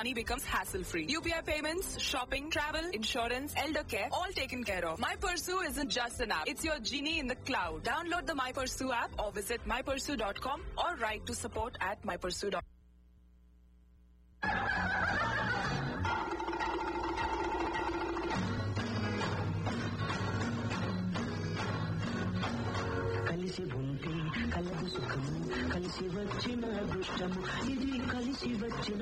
money becomes hassle-free. UPI payments, shopping, travel, insurance, elder care, all taken care of. My Pursue isn't just an app. It's your genie in the cloud. Download the My Pursue app or visit mypursue.com or write to support at mypursue.com. కలిసి ఉంటే కలదు సుఖము కలిసి వచ్చిన అదృష్టము ఇది కలిసి వచ్చిన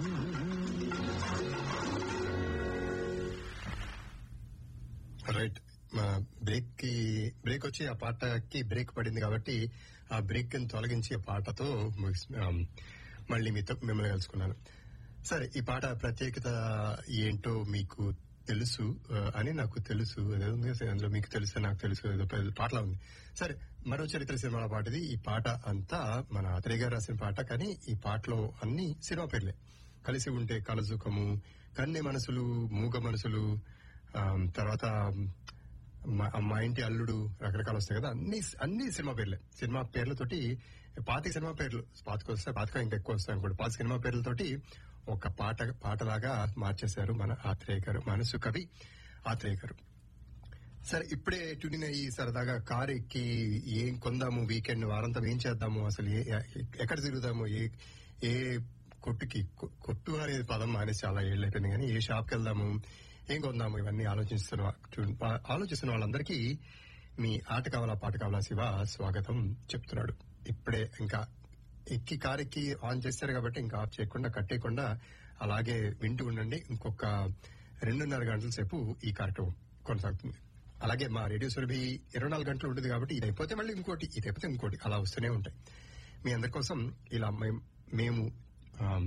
రైట్ మా బ్రేక్ కి బ్రేక్ వచ్చి ఆ పాటకి బ్రేక్ పడింది కాబట్టి ఆ బ్రేక్ ని తొలగించి ఆ పాటతో ముగిస్- ఆ, మళ్ళీ మీతో మిమ్మల్ని కలుసుకున్నాను సరే ఈ పాట ప్రత్యేకత ఏంటో మీకు తెలుసు ఆ, అని నాకు తెలుసు అదే ఉంది కదా, అందులో మీకు తెలుసు నాకు తెలుసు ఏదో పెద్ద పాటలా ఉంది సరే మరో చరిత్ర సినిమాల పాట ఇది ఈ పాట అంతా మన అతయ్య గారు రాసిన పాట కానీ ఈ పాటలో అన్ని సినిమా పేర్లే కలిసి ఉంటే కలసుఖము కన్నె మనసులు మూగ మనసులు ఆ, తర్వాత మా మా ఇంటి అల్లుడు రకరకాలు వస్తాయి కదా అన్ని అన్ని సినిమా పేర్లే సినిమా పేర్లతోటి పాతి సినిమా పేర్లు పాతికి వస్తాయి పాతిక ఇంకా ఎక్కువ వస్తాయి అనుకోండి పాతి సినిమా పేర్లతోటి ఒక పాట పాటలాగా మార్చేశారు మన ఆత్రేయ గారు మనసు కవి ఆత్రేయ గారు సరే ఇప్పుడే ట్యూనిన్ అయ్యి సరదాగా కారు ఎక్కి ఏం కొందాము వీకెండ్ వారంతా ఏం చేద్దాము అసలు ఏ- ఎ- ఎక్కడ తిరుగుదాము ఏ ఏ కొట్టుకి కొ- కొట్టు అనే పదం మానేసి చాలా ఏళ్ళు అయిపోయింది కానీ ఏ షాప్కి వెళ్దాము ఏం కొందాము ఇవన్నీ ఆలోచిస్తున్న వా- ఆలోచిస్తున్న వాళ్ళందరికీ మీ ఆట కావాలా పాట కావాలా శివ స్వాగతం చెప్తున్నాడు ఇప్పుడే ఇంకా ఎక్కి కారు ఎక్కి ఆన్ చేశారు కాబట్టి ఇంకా ఆఫ్ చేయకుండా కట్టేయకుండా అలాగే వింటూ ఉండండి ఇంకొక రెండున్నర గంటల సేపు ఈ కార్యక్రమం కొనసాగుతుంది అలాగే మా రేడియో సురభి ఇరవై నాలుగు గంటలు ఉంటుంది కాబట్టి ఇది అయిపోతే మళ్ళీ ఇంకోటి ఇది అయిపోతే ఇంకోటి అలా వస్తూనే ఉంటాయి మీ అందరి కోసం ఇలా మేం- మేము ఆమ్,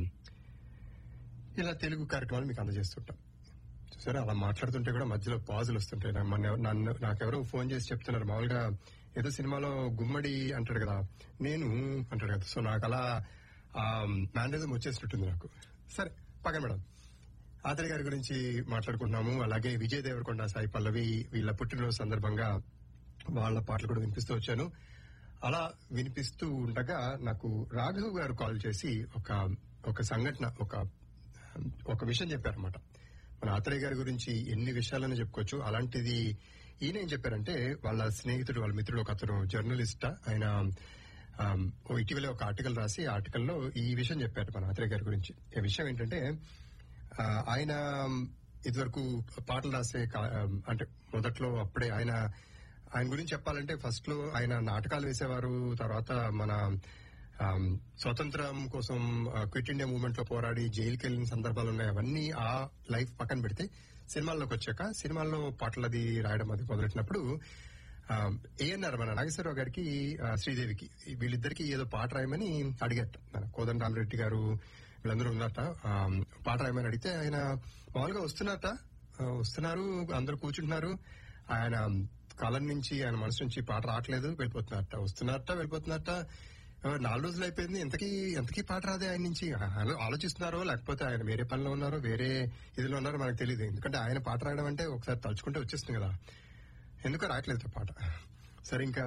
ఇలా తెలుగు కార్యక్రమాలు మీకు అందజేస్తుంటాం చూసారా అలా మాట్లాడుతుంటే కూడా మధ్యలో పాజులు వస్తుంటాయి నా- మన- నన్ను నాకెవరో ఫోన్ చేసి చెప్తున్నారు మామూలుగా ఏదో సినిమాలో గుమ్మడి అంటాడు కదా నేను అంటాడు కదా సో నాకు అలా మేనరిజం వచ్చేసినట్టుంది నాకు సరే పక్కన మేడం ఆదరి గారి గురించి మాట్లాడుకుంటున్నాము అలాగే విజయ్ దేవరకొండ సాయి పల్లవి వీళ్ళ పుట్టినరోజు సందర్భంగా వాళ్ళ పాటలు కూడా వినిపిస్తూ వచ్చాను అలా వినిపిస్తూ ఉండగా నాకు రాఘవ్ గారు కాల్ చేసి ఒక ఒక సంఘటన ఒక ఒక విషయం చెప్పారన్నమాట మన ఆత్రేయ గారి గురించి ఎన్ని విషయాలను చెప్పుకోవచ్చు అలాంటిది ఈయన ఏం చెప్పారంటే వాళ్ళ స్నేహితుడు వాళ్ళ మిత్రుడు ఒక అతను జర్నలిస్ట్ ఆయన ఆమ్, ఓ ఇటీవల ఒక ఆర్టికల్ రాసి ఆ ఆర్టికల్లో ఈ విషయం చెప్పారు మన ఆత్రేయ గారి గురించి ఈ విషయం ఏంటంటే ఆ, ఆయన ఇదివరకు పాటలు రాసే కా- అంటే మొదట్లో అప్పుడే ఆయన ఆయన గురించి చెప్పాలంటే ఫస్ట్ లో ఆయన నాటకాలు వేసేవారు తర్వాత మన ఆమ్, స్వతంత్రం కోసం క్విట్ ఇండియా మూవ్మెంట్ లో పోరాడి జైలుకి వెళ్ళిన సందర్భాలు ఉన్నాయి అవన్నీ ఆ లైఫ్ పక్కన పెడితే సినిమాల్లోకి వచ్చాక సినిమాల్లో పాటలు అది రాయడం అది మొదలెట్టినప్పుడు ఏఎన్ఆర్ మన నాగేశ్వరరావు గారికి ఆ, శ్రీదేవికి వీళ్ళిద్దరికి ఏదో పాట రాయమని అడిగారు మన కోదండరామరెడ్డి గారు వీళ్ళందరూ ఉన్నారట ఆ, పాట రాయమని అడిగితే ఆయన మామూలుగా వస్తున్నారట ఆ, వస్తున్నారు అందరూ కూర్చుంటున్నారు ఆయన కాలం నుంచి ఆయన మనసు నుంచి పాట రావట్లేదు వెళ్ళిపోతున్నారట వస్తున్నారట వెళ్ళిపోతున్నారట ఆ, నాలుగు రోజులు అయిపోయింది ఎంతకీ ఎంతకీ పాట రాదే ఆయన నుంచి ఆలో- ఆలోచిస్తున్నారో లేకపోతే ఆయన వేరే పనిలో ఉన్నారో వేరే ఇదిలో ఉన్నారో మనకు తెలియదు ఎందుకంటే ఆయన పాట రాయడం అంటే ఒకసారి తలుచుకుంటే వచ్చేస్తుంది కదా ఎందుకో రావట్లేదు ఆ పాట సరే ఇంకా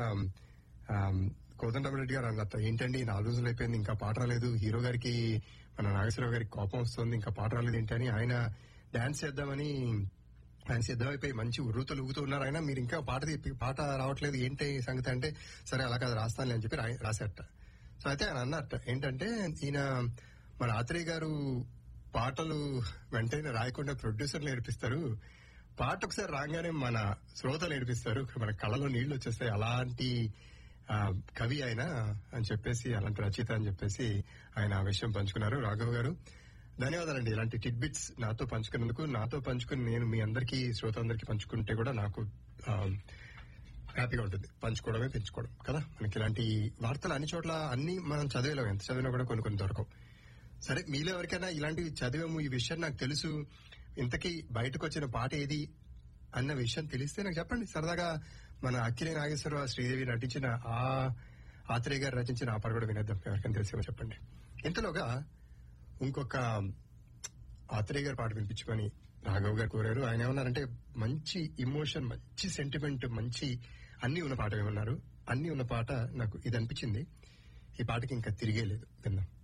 కోదండరామరెడ్డి గారు అన్నట్టు ఏంటండి నాలుగు రోజులు అయిపోయింది ఇంకా పాట రాలేదు హీరో గారికి మన నాగేశ్వరరావు గారికి కోపం వస్తుంది ఇంకా పాట రాలేదు ఏంటని ఆయన డాన్స్ చేద్దామని ఆయన సిద్ధమైపోయి మంచి ఉర్రూతలు ఊగుతూ ఉన్నారు ఆయన మీరు ఇంకా పాట తీ- పాట రావట్లేదు ఏంటి ఈ సంగతి అంటే సరే అలా కాదు రాస్తానులే అని చెప్పి రాయ- రాశారట సో అయితే ఆయన అన్నట్ట ఏంటంటే ఈయన మన ఆత్రేయ గారు పాటలు వెంటనే రాయకుండా ప్రొడ్యూసర్ నేర్పిస్తారు పాట ఒకసారి రాగానే మన శ్రోతలు నేర్పిస్తారు మన కళ్ళలో నీళ్లు వచ్చేస్తాయి అలాంటి ఆ, కవి ఆయన అని చెప్పేసి అలాంటి రచయిత అని చెప్పేసి ఆయన ఆ విషయం పంచుకున్నారు రాఘవ్ గారు ధన్యవాదాలండి ఇలాంటి టిడ్బిట్స్ నాతో పంచుకున్నందుకు నాతో పంచుకుని నేను మీ అందరికీ శ్రోతలందరికీ పంచుకుంటే కూడా నాకు ఆ, హ్యాపీగా ఉంటుంది పంచుకోవడమే పెంచుకోవడం కదా మనకి ఇలాంటి వార్తలు అన్ని చోట్ల అన్ని మనం చదివేలాం ఎంత చదివినా కూడా కొన్ని కొన్ని దొరకవు సరే మీలో ఎవరికైనా ఇలాంటివి చదివాము ఈ విషయం నాకు తెలుసు ఇంతకీ బయటకు వచ్చిన పాట ఏది అన్న విషయం తెలిస్తే నాకు చెప్పండి సరదాగా మన అఖిలే నాగేశ్వరరావు శ్రీదేవి నటించిన ఆ ఆత్రేయ గారు రచించిన ఆ పాట కూడా వినేద్దాం ఎవరికైనా తెలిసేమో చెప్పండి ఇంతలోగా ఇంకొక ఆత్రేయ గారి పాట వినిపించమని రాఘవ్ గారు కోరారు ఆయన ఏమన్నారంటే మంచి ఇమోషన్ మంచి సెంటిమెంట్ మంచి అన్ని ఉన్న పాట ఏమన్నారు అన్ని ఉన్న పాట నాకు ఇది అనిపించింది ఈ పాటకి ఇంకా తిరిగే లేదు విన్నాం